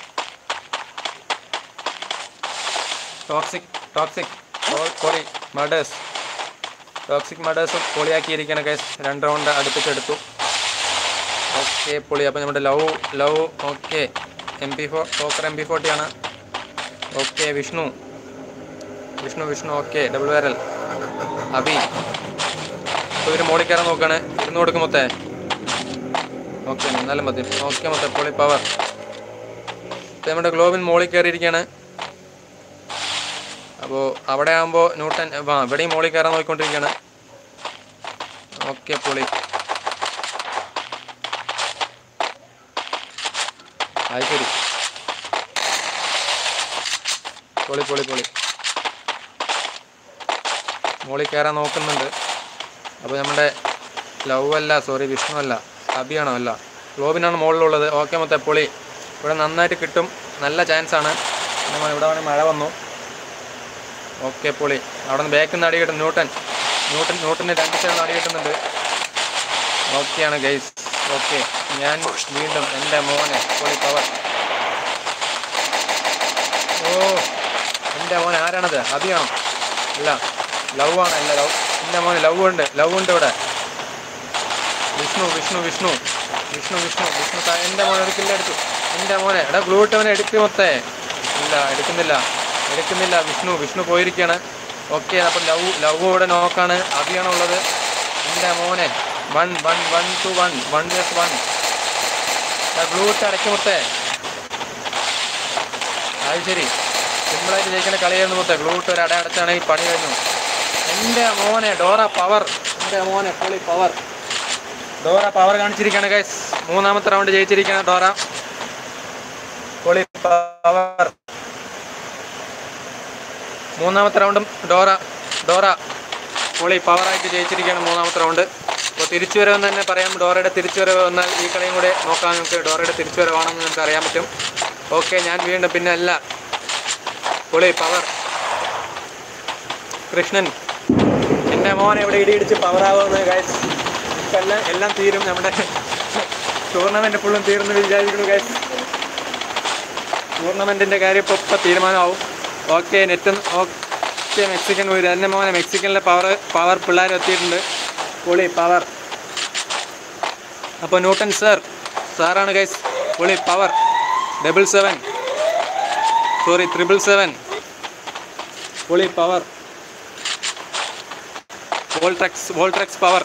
ടോക്സിക് ടോക്സിക് പൊളി മർഡേഴ്സ് ടോക്സിക് മർഡേഴ്സ് പൊളിയാക്കിയിരിക്കുകയാണ് ഗൈസ് രണ്ട് റൗണ്ട് അടുപ്പിച്ചെടുത്തു ഓക്കെ പൊളി അപ്പോൾ നമ്മുടെ love love okay M P four ടോക്കർ എം പി ഫോർട്ടിയാണ് okay Vishnu Vishnu Vishnu okay double വൈറൽ അബി ഇപ്പോൾ ഇവർ മോളിൽ കയറാൻ നോക്കുകയാണ് ഇരുന്ന് കൊടുക്കും മൊത്തേ ഓക്കെ എന്നാലും മതി ഓക്കെ മൊത്തം പൊളി പവർ ഇപ്പം നമ്മുടെ ഗ്ലോബിൻ മോളിൽ കയറിയിരിക്കുകയാണ് അപ്പോൾ അവിടെ ആകുമ്പോൾ ന്യൂട്ടൻ ആ ഇവിടെയും മോളിൽ കയറാൻ നോക്കിക്കൊണ്ടിരിക്കുകയാണ് ഓക്കെ പൊളി അത് ശരി പൊളി പൊളി പൊളി മോളിൽ കയറാൻ നോക്കുന്നുണ്ട് അപ്പോൾ നമ്മുടെ ലവ് അല്ല സോറി വിഷ്ണു അല്ല അബിയാണോ അല്ല ഗ്ലോബിനാണ് മുകളിലുള്ളത് ഓക്കെ മൊത്തം പൊളി ഇവിടെ നന്നായിട്ട് കിട്ടും നല്ല ചാൻസ് ആണ് പിന്നെ മ- ഇവിടെ വേണമെങ്കിൽ മഴ വന്നു ഓക്കെ പൊളി അവിടെ നിന്ന് ബാക്കിൽ നിന്ന് അടി കിട്ടും ന്യൂട്ടൻ ന്യൂട്ടൻ ന്യൂട്ടന് രണ്ട് സൈഡിൽ നിന്ന് അടി കിട്ടുന്നുണ്ട് ഓക്കെയാണ് ഗൈസ് ഓക്കെ ഞാൻ വീണ്ടും എൻ്റെ മോനെ പൊളി പവർ ഓ എൻ്റെ മോൻ ആരാണത് അബിയാണോ അല്ല ലവ് ആണ് അല്ല ലവ് എൻ്റെ മോനെ ലവ് ഉണ്ട് ലവ് ഉണ്ട് ഇവിടെ വിഷ്ണു വിഷ്ണു വിഷ്ണു വിഷ്ണു വിഷ്ണു വിഷ്ണു താ- എൻ്റെ മോനെ ഒരു കില്ല എടുത്തു എൻ്റെ മോനെ എടാ ഗ്ലൂ ഇട്ടവനെ എടുക്ക് മൊത്തേ ഇല്ല എടുക്കുന്നില്ല എടുക്കുന്നില്ല വിഷ്ണു വിഷ്ണു പോയിരിക്കുകയാണ് ഓക്കെ അപ്പം ലവ് ലവ് ഇവിടെ നോക്കാണ് അബിയാണ് ഉള്ളത് എൻ്റെ മോനെ one one one two one one plus one gloo ഇട്ട് അടയ്ക്ക് മൊത്തേ അത് ശരി സിമ്പിളായിട്ട് ജയിക്കുന്ന കളിയായിരുന്നു മൊത്തം ഗ്ലൂ ഇട്ട് ഒരു അട അടച്ചാണെങ്കിൽ പണി കഴിഞ്ഞു എൻ്റെ മോനെ ഡോറ പവർ എൻ്റെ മോനെ പൊളി പവർ ഡോറ പവർ കാണിച്ചിരിക്കുകയാണ് ഗൈസ് മൂന്നാമത്തെ റൗണ്ട് ജയിച്ചിരിക്കുകയാണ് ഡോറ പൊളി പവർ മൂന്നാമത്തെ റൗണ്ടും ഡോറ ഡോറ പൊളി പവറായിട്ട് ജയിച്ചിരിക്കുകയാണ് മൂന്നാമത്തെ റൗണ്ട് അപ്പോൾ തിരിച്ചു വരവെന്ന് തന്നെ പറയാം ഡോറയുടെ തിരിച്ചു വരവ് വന്നാൽ ഈ കളിയും കൂടെ നോക്കാൻ നമുക്ക് ഡോറയുടെ തിരിച്ചു വരവാണെന്ന് നമുക്ക് അറിയാൻ പറ്റും ഓക്കെ ഞാൻ വീണ്ടും പിന്നെ അല്ല പൊളി പവർ കൃഷ്ണൻ എൻ്റെ മോനെ ഇവിടെ ഇടിയിടിച്ച് പവറാവുന്ന ഗൈസ് ഇപ്പം എല്ലാം എല്ലാം തീരും നമ്മുടെ ടൂർണമെൻറ്റ് ഫുള്ളും തീർന്ന് വിചാരിക്കുന്നു ഗൈസ് ടൂർണമെൻറ്റിൻ്റെ കാര്യം ഇപ്പോൾ ഇപ്പോൾ തീരുമാനമാവും ഓക്കെ നെറ്റ് ഓക്കെ മെക്സിക്കൻ ഊര് എൻ്റെ മോനെ മെക്സിക്കനിലെ പവർ പവർ പിള്ളേർ എത്തിയിട്ടുണ്ട് പൊളി പവർ അപ്പോൾ ന്യൂട്ടൻ സർ സാറാണ് ഗൈസ് പൊളി power double seven sorry triple seven പൊളി പവർ വോൾട്രക്സ് വോൾട്രക്സ് പവർ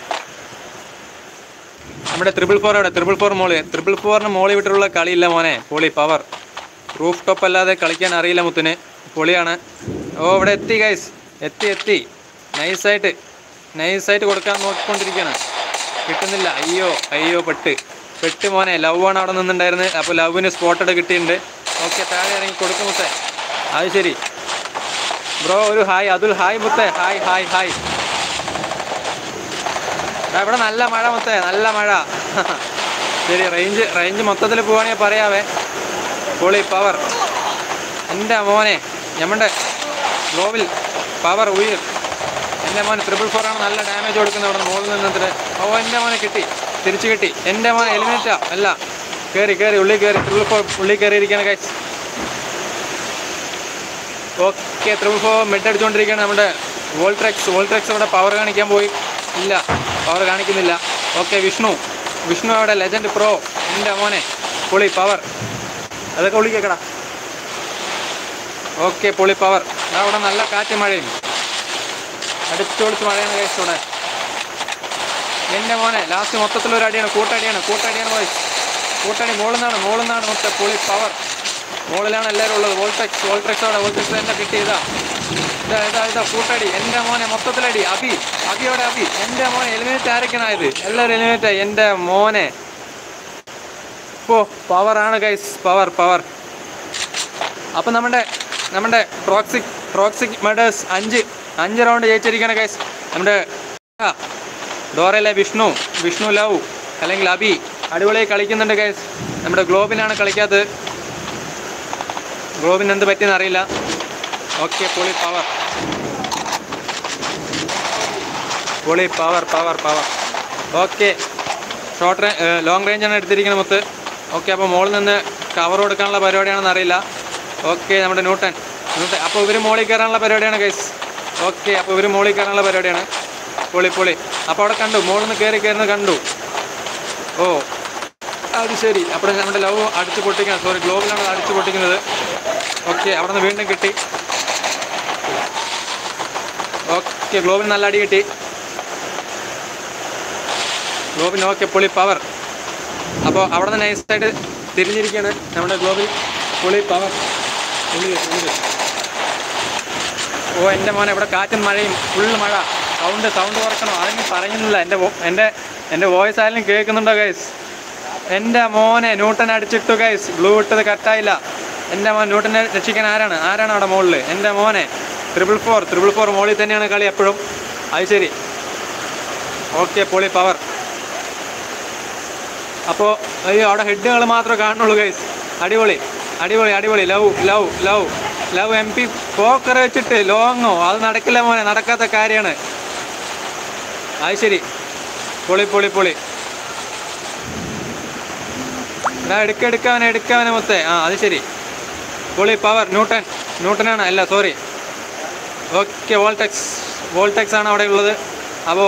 നമ്മുടെ ത്രിബിൾ ഫോർ അവിടെ ത്രിബിൾ ഫോർ മോളി ത്രിബിൾ ഫോറിന് മോളി വിട്ടിട്ടുള്ള കളിയില്ല മോനെ പൊളി പവർ റൂഫ് ടോപ്പ് അല്ലാതെ കളിക്കാൻ അറിയില്ല മുത്തിന് പൊളിയാണ് ഓ ഇവിടെ എത്തി ഗൈസ് എത്തി എത്തി നൈസായിട്ട് നൈസായിട്ട് കൊടുക്കാൻ നോക്കിക്കൊണ്ടിരിക്കുകയാണ് കിട്ടുന്നില്ല അയ്യോ അയ്യോ പെട്ട് പെട്ട് മോനെ ലവ് ആണ് അവിടെ നിന്നുണ്ടായിരുന്നത് അപ്പോൾ ലവിന് സ്പോട്ടഡ് കിട്ടിയിട്ടുണ്ട് ഓക്കെ താഴെ ഇറങ്ങി കൊടുക്കും മുത്തേ അത് ശരി ബ്രോ ഒരു ഹായ് അതുൽ ഹായ് മുത്തേ ഹായ് ഹായ് ഹായ് ദാ ഇവിടെ നല്ല മഴ മുത്തേ നല്ല മഴ ശരി റേഞ്ച് റേഞ്ച് മൊത്തത്തിൽ പോവാണെങ്കിൽ പറയാവേ പൊളി പവർ എൻ്റെ മോനെ ഞമ്മൻ്റെ ഗ്ലോബിൽ പവർ ഉയർ എൻ്റെ മോനെ ട്രിപ്പിൾ ഫോർ ആണ് നല്ല ഡാമേജ് കൊടുക്കുന്നത് അവിടെ മുകളിൽ നിന്നിട്ട് ഓ എൻ്റെ മോനെ കിട്ടി തിരിച്ചു കിട്ടി എൻ്റെ മോനെ എലിമിനേറ്റാ അല്ല കയറി കയറി ഉള്ളിൽ കയറി ട്രിപ്പിൾ ഫോർ ഉള്ളിൽ കയറിയിരിക്കുകയാണ് ഗൈസ് ഓക്കെ ത്രിപിൾ ഫോർ മെഡ് അടിച്ചുകൊണ്ടിരിക്കുകയാണ് നമ്മുടെ വോൾട്രെക്സ് വോൾട്രെക്സ് അവിടെ പവർ കാണിക്കാൻ പോയി ഇല്ല പവർ കാണിക്കുന്നില്ല ഓക്കെ വിഷ്ണു വിഷ്ണു അവിടെ ലെജൻഡ് പ്രോ എൻ്റെ മോനെ പൊളി പവർ അതൊക്കെ വിളിക്കടാ ഓക്കെ പൊളി പവർ അവിടെ നല്ല കാറ്റ് മഴയും അടിച്ചൊളിച്ച് മഴയാണ് കഴിച്ചു ഇവിടെ എൻ്റെ മോനെ ലാസ്റ്റ് മൊത്തത്തിലൊരു അടിയാണ് കൂട്ടടിയാണ് കൂട്ടടിയാണ് വോയിസ് കൂട്ടടി മുകളിൽ നിന്നാണ് മുകളിൽ നിന്നാണ് മൊത്തം പൊളി പവർ മുകളിലാണ് എല്ലാവരും ഉള്ളത് വോൾട്ടെക്സ് വോൾട്ടെക്സ് അവിടെ വോൾട്ടെക്സ് തന്നെ കിട്ടിയതാ ഇതാ ഇതാ ഇതാ കൂട്ടടി എൻ്റെ മോനെ മൊത്തത്തിലടി അബി അബിയോടെ അബി എൻ്റെ മോനെ എലിമിനേറ്റ് ആരൊക്കെയാണായത് എല്ലാവരും എലിമിനേറ്റ് ആയി എൻ്റെ മോനെ ഓ പവറാണ് ഗൈസ് പവർ പവർ അപ്പം നമ്മുടെ നമ്മുടെ പ്രോക്സിക് പ്രോക്സിക് മെഡേഴ്സ് അഞ്ച് അഞ്ച് റൗണ്ട് ജയിച്ചിരിക്കുകയാണ് ഗൈസ് നമ്മുടെ ആ, ഡോറയിലെ വിഷ്ണു വിഷ്ണു ലവ് അല്ലെങ്കിൽ അബി അടിപൊളിയായി കളിക്കുന്നുണ്ട് ഗൈസ് നമ്മുടെ ഗ്ലോബിനാണ് കളിക്കാത്തത് ഗ്ലോബിന് എന്ത് പറ്റിയെന്ന് അറിയില്ല ഓക്കെ പൊളി പവർ പൊളി power power power okay short റേ ലോങ് റേഞ്ചാണ് എടുത്തിരിക്കുന്നത് മൊത്ത് ഓക്കെ അപ്പോൾ മുകളിൽ നിന്ന് കവർ കൊടുക്കാനുള്ള പരിപാടിയാണെന്ന് അറിയില്ല ഓക്കെ നമ്മുടെ ന്യൂട്ടൻ ന്യൂട്ടൻ അപ്പോൾ ഇവർ മുകളിൽ കയറാനുള്ള പരിപാടിയാണ് ഗൈസ് ഓക്കെ അപ്പോൾ ഇവർ മുകളിൽ കയറാനുള്ള പരിപാടിയാണ് പൊളി പൊളി അപ്പോൾ അവിടെ കണ്ടു മുകളിൽ നിന്ന് കയറി കയറുന്നത് കണ്ടു ഓ അത് ശരി അപ്പോൾ നമ്മുടെ ലവ് അടിച്ച് പൊട്ടിക്കണം സോറി ഗ്ലോബിലാണ് അത് അടിച്ച് പൊട്ടിക്കുന്നത് ഓക്കെ അവിടെ നിന്ന് വീണ്ടും കിട്ടി ഓക്കെ ഗ്ലോബിന് നല്ല അടി കിട്ടി ഗ്ലോബിന് ഓക്കെ പൊളി പവർ അപ്പോൾ അവിടെ നിന്ന് നൈസായിട്ട് തിരിഞ്ഞിരിക്കുകയാണ് നമ്മുടെ ഗ്ലോബിൽ പൊളി പവർ ഉള്ളിൽ ഉള്ളിൽ ഓ എൻ്റെ മോനെ ഇവിടെ കാറ്റും മഴയും ഫുൾ മഴ സൗണ്ട് സൗണ്ട് കുറക്കണോ അതൊന്നും പറയുന്നില്ല എൻ്റെ വോ- എൻ്റെ എൻ്റെ വോയിസ് ആയാലും കേൾക്കുന്നുണ്ടോ ഗൈസ് എൻ്റെ മോനെ ന്യൂട്ടൻ അടിച്ചിട്ടു ഗൈസ് ബ്ലൂ ഇട്ടത് കട്ടായില്ല എൻ്റെ മോൻ ന്യൂട്ടനെ രക്ഷിക്കാൻ ആരാണ് ആരാണ് അവിടെ മുകളിൽ എൻ്റെ മോനെ ത്രിപിൾ ഫോർ ത്രിപിൾ ഫോർ മുകളിൽ തന്നെയാണ് കളി എപ്പോഴും അത് ശരി ഓക്കെ പൊളി പവർ അപ്പോൾ അയ്യോ അവിടെ ഹെഡുകൾ മാത്രമേ കാണുള്ളൂ ഗൈസ് അടിപൊളി അടിപൊളി അടിപൊളി love love love love M P poker വെച്ചിട്ട് ലോങ്ങോ അത് നടക്കില്ല മോനെ നടക്കാത്ത കാര്യമാണ് അത് ശരി പൊളി പൊളി പൊളി എടാ എടുക്ക എടുക്കാവനെ എടുക്കാവനെ മൊത്തേ ആ അത് ശരി പൊളി പവർ ന്യൂട്ടൻ ന്യൂട്ടനാണ് അല്ല സോറി ഓക്കെ വോൾടെക്സ് വോൾടെക്സ് ആണ് അവിടെ ഉള്ളത് അപ്പോൾ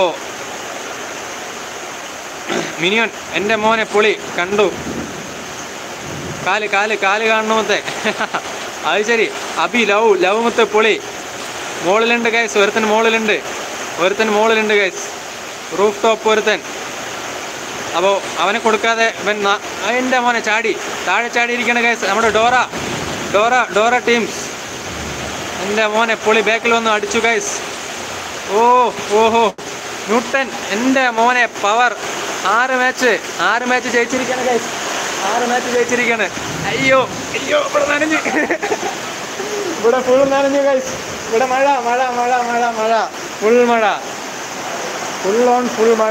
മിനിയൻ എൻ്റെ മോനെ പൊളി കണ്ടു കാല് കാല് കാല് കാണണമത്തെ അത് ശരി അബി ലവ് ലവ് മുത്ത് പൊളി മോളിലുണ്ട് ഗൈസ് ഒരുത്തൻ മോളിലുണ്ട് ഒരുത്തൻ മോളിലുണ്ട് ഗൈസ് റൂഫ് ടോപ്പ് ഒരുത്തൻ അപ്പോൾ അവനെ കൊടുക്കാതെ ഇവൻ ന- ആ, എൻ്റെ മോനെ ചാടി താഴെ ചാടി ഇരിക്കണ ഗൈസ് നമ്മുടെ ഡോറ ഡോറ ഡോറ ടീംസ് എൻ്റെ മോനെ പൊളി ബാക്കിൽ വന്നു അടിച്ചു ഗൈസ് ഓ ഓഹോ ന്യൂട്ടൻ എൻ്റെ മോനെ പവർ ആറ് മാച്ച് ആറ് മാച്ച് ജയിച്ചിരിക്കാണ് ഗൈസ് ആറ് മാച്ച് ജയിച്ചിരിക്കാണ് അയ്യോ അയ്യോ ഇവിടെ നനഞ്ഞു ഇവിടെ ഫുൾ നനഞ്ഞു ഗൈസ് ഇവിടെ മഴ മഴ മഴ മഴ മഴ ഫുൾ മഴ ഫുൾ ഓൺ ഫുൾ മഴ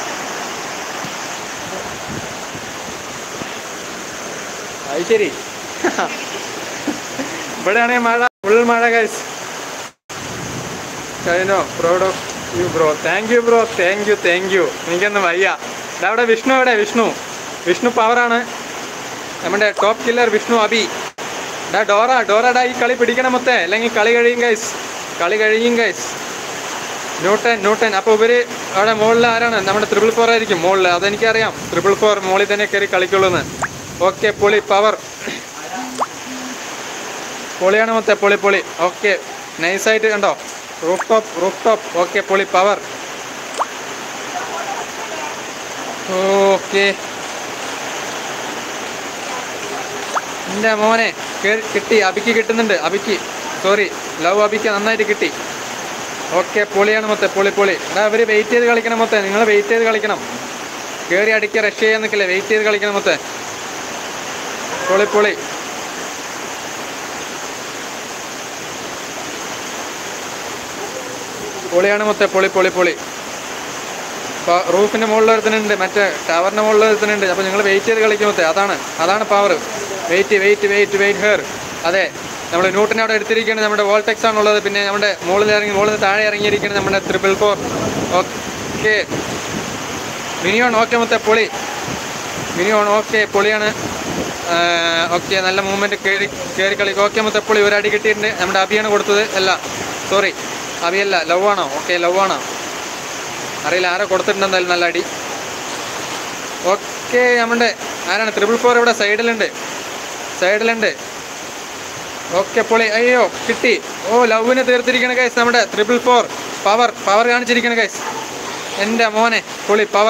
അത് ശരി ഇവിടെയാണെങ്കിൽ മഴ ഫുൾ മഴ ഗൈസ് കഴിഞ്ഞോ proud of you bro thank you bro thank you thank you എനിക്കൊന്നും വയ്യ ദാ അവിടെ വിഷ്ണു എവിടെ വിഷ്ണു വിഷ്ണു പവറാണ് നമ്മുടെ ടോപ്പ് കില്ലർ വിഷ്ണു അബി ഡാ ഡോറ ഡോറടാ ഈ കളി പിടിക്കണം മൊത്തേ അല്ലെങ്കിൽ കളി കഴിയും ഗൈസ് കളി കഴിയും ഗൈസ് ന്യൂട്ടൻ ന്യൂട്ടൻ അപ്പോൾ ഇവര് അവിടെ മുകളിൽ ആരാണ് നമ്മുടെ ത്രിപിൾ ഫോർ ആയിരിക്കും മുകളിൽ അതെനിക്കറിയാം ത്രിപിൾ ഫോർ മുകളിൽ തന്നെ കയറി കളിക്കുള്ളൂ എന്ന് ഓക്കെ പൊളി പവർ പൊളിയാണ് മൊത്തേ പൊളി പൊളി ഓക്കെ നൈസായിട്ട് കണ്ടോ roof top roof top okay പൊളി പവർ ഓക്കെ എൻ്റെ മോനെ കേറി കിട്ടി അബിക്ക് കിട്ടുന്നുണ്ട് അബിക്ക് സോറി ലവ് അബിക്ക് നന്നായിട്ട് കിട്ടി ഓക്കെ പൊളിയാണ് മൊത്തം പൊളി പൊളി എടാ അവർ വെയിറ്റ് ചെയ്ത് കളിക്കണം മൊത്തം നിങ്ങൾ വെയിറ്റ് ചെയ്ത് കളിക്കണം കയറി അടിക്കുക റഷ് ചെയ്യാൻ നിൽക്കില്ലേ വെയിറ്റ് ചെയ്ത് കളിക്കണം മൊത്തം പൊളി പൊളി പൊളിയാണ് മൊത്തം പൊളി പൊളി പൊളി ഇപ്പോൾ റൂഫിൻ്റെ മുകളിൽ ഒരുത്തനുണ്ട് മറ്റേ ടവറിൻ്റെ മുകളിൽ ഒരുത്തനുണ്ട് അപ്പോൾ നിങ്ങൾ വെയിറ്റ് ചെയ്ത് കളിക്കും മൊത്തം അതാണ് അതാണ് power wait wait wait wait hair അതെ നമ്മൾ ന്യൂട്ടനെ അവിടെ എടുത്തിരിക്കുന്നത് നമ്മുടെ വോൾടെക്സ് ആണുള്ളത് പിന്നെ നമ്മുടെ മുകളിൽ ഇറങ്ങി മുകളിൽ നിന്ന് താഴെ ഇറങ്ങിയിരിക്കുന്നത് നമ്മുടെ triple four okay minion okay മൊത്തം പൊളി മിനിയോൺ ഓക്കെ പൊളിയാണ് ഓക്കെ നല്ല മൂവ്മെൻറ്റ് കയറി കയറി കളി ഓക്കെ മൊത്തം പൊളി ഒരു അടി കിട്ടിയിട്ടുണ്ട് നമ്മുടെ അബിയാണ് കൊടുത്തത് അല്ല സോറി അബിയല്ല ലവ് ആണോ ഓക്കെ ലവ് ആണോ അറിയില്ല ആരോ കൊടുത്തിട്ടുണ്ട് എന്തായാലും നല്ല അടി ഓക്കെ നമ്മുടെ ആരാണ് ത്രിപിൾ ഫോർ ഇവിടെ സൈഡിലുണ്ട് സൈഡിലുണ്ട് ഓക്കെ പൊളി അയ്യോ കിട്ടി ഓ ലവിനെ തീർത്തിരിക്കണ ഗൈസ് നമ്മുടെ ത്രിപിൾ ഫോർ പവർ പവർ കാണിച്ചിരിക്കണ ഗൈസ് എൻ്റെ മോനെ പൊളി പവർ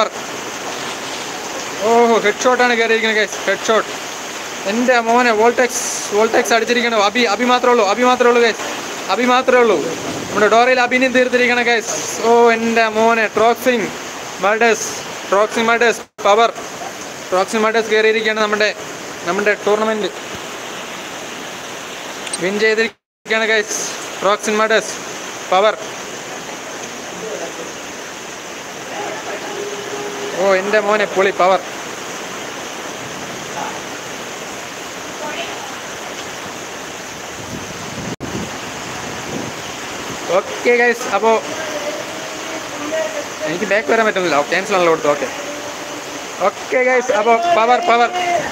ഓഹോ ഹെഡ് ഷോട്ടാണ് കയറിയിരിക്കുന്നത് ഗൈസ് ഹെഡ് ഷോട്ട് എൻ്റെ മോനെ വോൾടെക്സ് വോൾടെക്സ് അടിച്ചിരിക്കണം അബി അബി മാത്രമേ ഉള്ളൂ അബി മാത്രമേ ഉള്ളൂ ഗൈസ് അബി മാത്രമേ ഉള്ളൂ നമ്മുടെ ഡോറയിൽ അബിനെയും തീർത്തിരിക്കണം ഗൈസ് ഓ എൻ്റെ മോനെ ട്രോക്സിങ് മർഡേഴ്സ് ട്രോക്സിങ് മർഡേഴ്സ് പവർ ട്രോക്സിങ് മർഡേഴ്സ് കയറിയിരിക്കുകയാണ് നമ്മുടെ നമ്മുടെ ടൂർണമെൻറ്റ് വിൻ ചെയ്തിരിക്കുകയാണ് ഗൈസ് ട്രോക്സിങ് മർഡേഴ്സ് പവർ ഓ എൻ്റെ മോനെ പുളി പവർ ഓക്കെ ഗൈസ് അപ്പോൾ എനിക്ക് ബാക്ക് വരാൻ പറ്റുന്നില്ല ക്യാൻസൽ ആണല്ലോ കൊടുത്തു ഓക്കെ ഓക്കെ ഗൈസ് അപ്പോൾ പവർ പവർ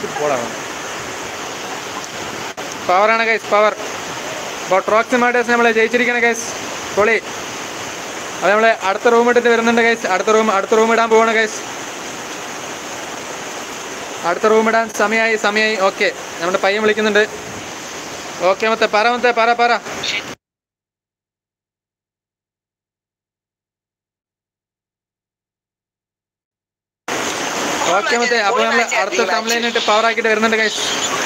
പവറാണ് ഗൈസ് പവർ അപ്പോൾ ട്രോക്സി മാർട്ടേഴ്സ് നമ്മൾ ജയിച്ചിരിക്കണം ഗൈസ് പൊളി അത് നമ്മൾ അടുത്ത റൂം ഇട്ടിട്ട് വരുന്നുണ്ട് ഗൈസ് അടുത്ത റൂം അടുത്ത റൂം ഇടാൻ പോവാണ് ഗൈസ് അടുത്ത റൂം ഇടാൻ സമയമായി സമയമായി ഓക്കെ നമ്മുടെ പയ്യൻ വിളിക്കുന്നുണ്ട് ഓക്കെ മത്തെ പറ മത്തെ പറ പറ ഓക്കെ മത്തെ അപ്പോൾ നമ്മൾ അടുത്ത കംപ്ലൈൻറ്റ് പവർ ആക്കിയിട്ട് വരുന്നുണ്ട് ഗൈസ്